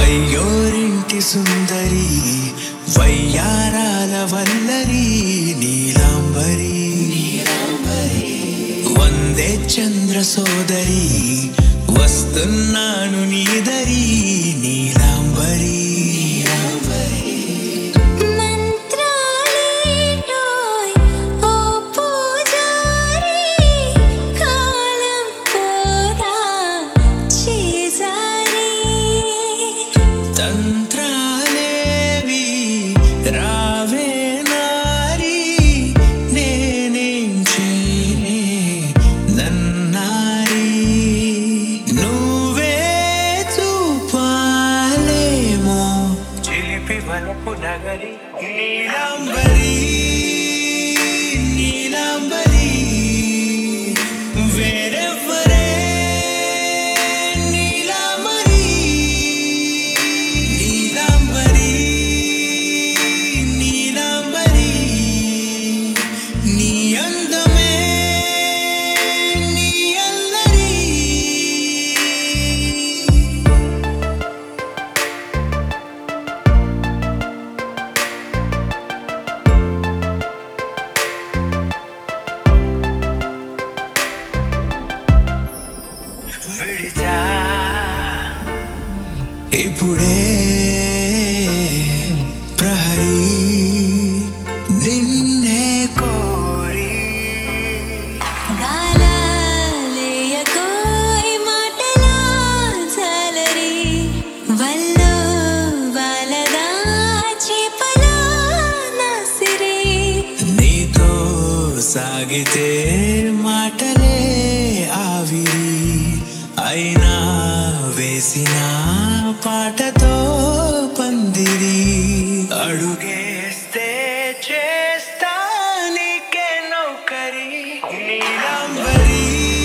వయ్యోరింటి సుందరి వయ్యారాల వల్లరి నీలాంబరి వందే చంద్ర సోదరి వస్తున్నాను నీదరి నీలాంబరి మంత్రాలేటోయ్ ఓ పూజారి కాలం పోదా చేజారి తంత్రాలేవి రావే నారి నేనేం చేయనే నన్నారి నువ్వే చూపాలేమో చిలిపి వలపు నగరి నీలాంబరి నీలాంబరి వేరెవ్వరే నీలాంబరి నీలాంబరి నీలాంబరి నీ అందమే నీ అల్లరి విడిచా ఇప్పుడే ప్రహరీ నిన్నే కోరి గాలాలేయకోయ్ మాటలా జాలరి వల్లో వాలగా చేపలా నాసిరి నీతో సాగితే మాటలే ఆవిరి అయినా వేసిన పాటతో పందిరి అడుగేస్తే చేస్తా నీకే నౌకరి నీలాంబరి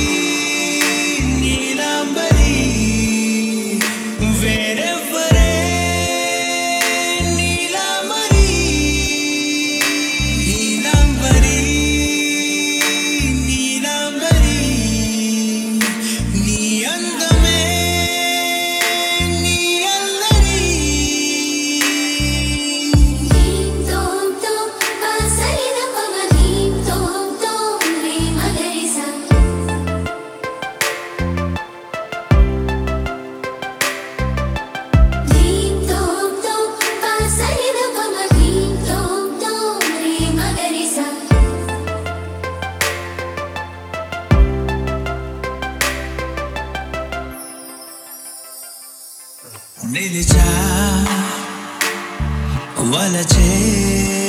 నీలాంబరి వేరెవ్వరే నీలాంబరి నీలాంబరి నీలాంబరి నీ అందమే నీ అల్లరి ధీం తోం తోం పాసరిన పమ ధీం తోం తోం రే మగరిసా ధీం తోం తోం పాసరిన పమ ధీం తోం తోం రే మగరిసా నిలిచా వలచే